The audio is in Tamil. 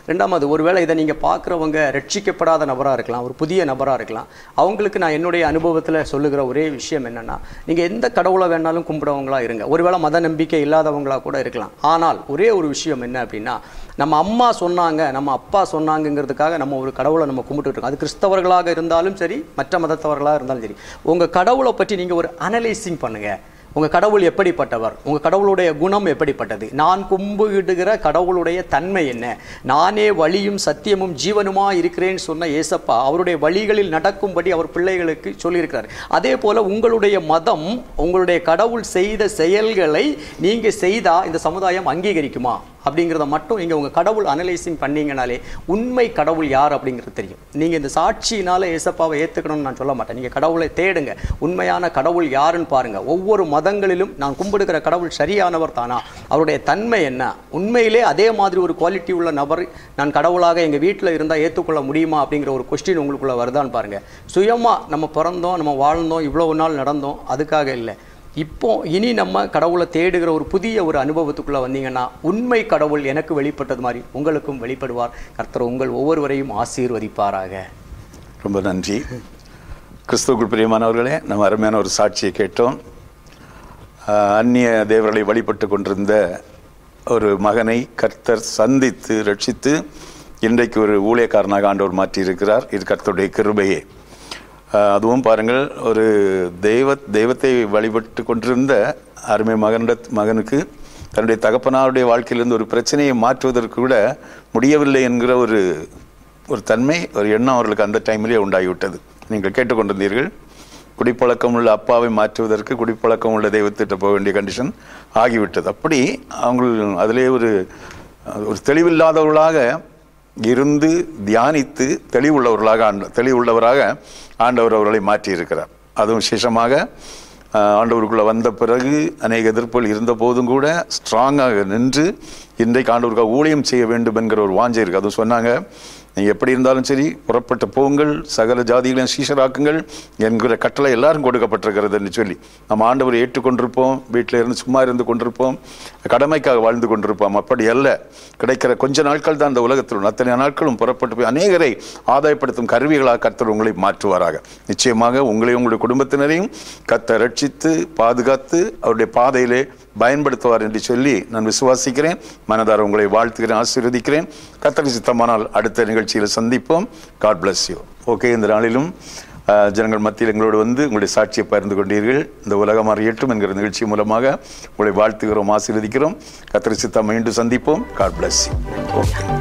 ரெண்டாவது ஒருவேளை இதை நீங்கள் பார்க்குறவங்க ரட்சிக்கப்படாத நபராக இருக்கலாம் ஒரு புதிய நபராக இருக்கலாம் அவங்களுக்கு நான் என்னுடைய அனுபவத்தில் சொல்லுகிற ஒரே விஷயம் என்னென்னா நீங்கள் எந்த கடவுளை வேணாலும் கும்பிடுறவங்களா இருங்க ஒருவேளை மத நம்பிக்கை இல்லாதவங்களா கூட இருக்கலாம் ஆனால் ஒரே ஒரு விஷயம் என்ன அப்படின்னா நம்ம அம்மா சொன்னாங்க நம்ம அப்பா சொன்னாங்கங்கிறதுக்காக நம்ம ஒரு கடவுளை நம்ம கும்பிட்டுட்டு இருக்கோம் அது கிறிஸ்தவர்களாக இருந்தாலும் சரி மற்ற மதத்தவர்களாக இருந்தாலும் சரி உங்கள் கடவுளை பற்றி நீங்கள் ஒரு அனலைசிங் பண்ணுங்கள் உங்கள் கடவுள் எப்படிப்பட்டவர் உங்கள் கடவுளுடைய குணம் எப்படிப்பட்டது நான் கும்பிடுகிற கடவுளுடைய தன்மை என்ன நானே வழியும் சத்தியமும் ஜீவனுமா இருக்கிறேன்னு சொன்ன ஏசப்பா அவருடைய வழிகளில் நடக்கும்படி அவர் பிள்ளைகளுக்கு சொல்லியிருக்கிறார் அதே போல் உங்களுடைய மதம் உங்களுடைய கடவுள் செய்த செயல்களை நீங்கள் செய்தால் இந்த சமுதாயம் அங்கீகரிக்குமா அப்படிங்கிறத மட்டும் நீங்கள் உங்கள் கடவுள் அனலைசிங் பண்ணீங்கனாலே உண்மை கடவுள் யார் அப்படிங்கிறது தெரியும் நீங்கள் இந்த சாட்சியினால ஏசப்பாவை ஏற்றுக்கணும்னு நான் சொல்ல மாட்டேன் நீங்கள் கடவுளை தேடுங்க உண்மையான கடவுள் யாருன்னு பாருங்கள் ஒவ்வொரு மதங்களிலும் நான் கும்பிடுகிற கடவுள் சரியானவர் தானா அவருடைய தன்மை என்ன உண்மையிலே அதே மாதிரி ஒரு குவாலிட்டி உள்ள நபர் நான் கடவுளாக எங்கள் வீட்டில் இருந்தால் ஏற்றுக்கொள்ள முடியுமா அப்படிங்கிற ஒரு கொஸ்டின் உங்களுக்குள்ள வருதான்னு பாருங்கள் சுயமாக நம்ம பிறந்தோம் நம்ம வாழ்ந்தோம் இவ்வளவு நாள் நடந்தோம் அதுக்காக இல்லை இப்போ இனி நம்ம கடவுளை தேடுகிற ஒரு புதிய ஒரு அனுபவத்துக்குள்ள வந்தீங்கன்னா உண்மை கடவுள் எனக்கு வெளிப்பட்டது மாதிரி உங்களுக்கும் வெளிப்படுவார் கர்த்தர் உங்கள் ஒவ்வொருவரையும் ஆசீர்வதிப்பாராக ரொம்ப நன்றி கிறிஸ்துவுக்குள் பிரியமானவர்களே நம்ம அருமையான ஒரு சாட்சியை கேட்டோம் ஆஹ் அந்நிய தேவர்களை வழிபட்டு கொண்டிருந்த ஒரு மகனை கர்த்தர் சந்தித்து ரட்சித்து இன்றைக்கு ஒரு ஊழியக்காரனாக ஆண்டவர் மாற்றியிருக்கிறார் இது கர்த்தருடைய கிருபையே ஆஹ் அதுவும் பாருங்கள் ஒரு தெய்வ தெய்வத்தை வழிபட்டு கொண்டிருந்த அருமை மகனிட மகனுக்கு தன்னுடைய தகப்பனாருடைய வாழ்க்கையிலிருந்து ஒரு பிரச்சனையை மாற்றுவதற்கு கூட முடியவில்லை என்கிற ஒரு ஒரு தன்மை ஒரு எண்ணம் அவர்களுக்கு அந்த டைமிலே உண்டாகிவிட்டது நீங்கள் கேட்டுக்கொண்டிருந்தீர்கள் குடிப்பழக்கம் உள்ள அப்பாவை மாற்றுவதற்கு குடிப்பழக்கம் உள்ள தெய்வத்திட்ட போக வேண்டிய கண்டிஷன் ஆகிவிட்டது அப்படி அவங்க அதிலே ஒரு ஒரு தெளிவில்லாதவர்களாக இருந்து தியானித்து தெளிவுள்ளவர்களாக ஆண்ட தெளிவுள்ளவராக ஆண்டவர் அவர்களை மாற்றியிருக்கிறார் அதுவும் விசேஷமாக ஆஹ், ஆண்டவருக்குள்ள வந்த பிறகு அநேக எதிர்ப்புகள் இருந்த போதும் கூட ஸ்ட்ராங்காக நின்று இன்றைக்கு ஆண்டவருக்காக ஊழியம் செய்ய வேண்டும் என்கிற ஒரு வாஞ்சை இருக்கு அதுவும் சொன்னாங்க நீங்க எப்படி இருந்தாலும் சரி புறப்பட்ட போங்கள் சகல ஜாதிகளையும் சீஷராக்குங்கள் என்கிற கட்டளை எல்லாரும் கொடுக்கப்பட்டிருக்கிறது என்று சொல்லி நம்ம ஆண்டவரை ஏற்றுக்கொண்டிருப்போம் வீட்டில் இருந்து சும்மா இருந்து கொண்டிருப்போம் கடமைக்காக வாழ்ந்து கொண்டிருப்போம் அப்படி அல்ல கிடைக்கிற கொஞ்ச நாட்கள் தான் இந்த உலகத்தில் உள்ள அத்தனை நாட்களும் புறப்பட்டு போய் அநேகரை ஆதாயப்படுத்தும் கருவிகளாக கர்த்தர் உங்களை மாற்றுவாராக நிச்சயமாக உங்களையும் உங்களுடைய குடும்பத்தினரையும் கர்த்தர் ரட்சித்து பாதுகாத்து அவருடைய பாதையிலே பயன்படுத்துவார் என்று சொல்லி நான் விசுவாசிக்கிறேன் மனதார உங்களை வாழ்த்துகிறேன் ஆசீர்வதிக்கிறேன் கர்த்தருக்கு சித்தமானால் அடுத்த நிகழ்ச்சியில் சந்திப்போம் காட் bless யூ ஓகே இந்த நாளிலும் அஹ், ஜனங்கள் மத்தியில் எங்களோடு வந்து உங்களுடைய சாட்சியை பகிர்ந்து கொண்டீர்கள் இந்த உலகம் அறியட்டும் என்கிற நிகழ்ச்சி மூலமாக உங்களை வாழ்த்துகிறோம் ஆசீர்வதிக்கிறோம் கர்த்தருக்கு சித்தம் மீண்டும் சந்திப்போம் காட் bless யூ ஓகே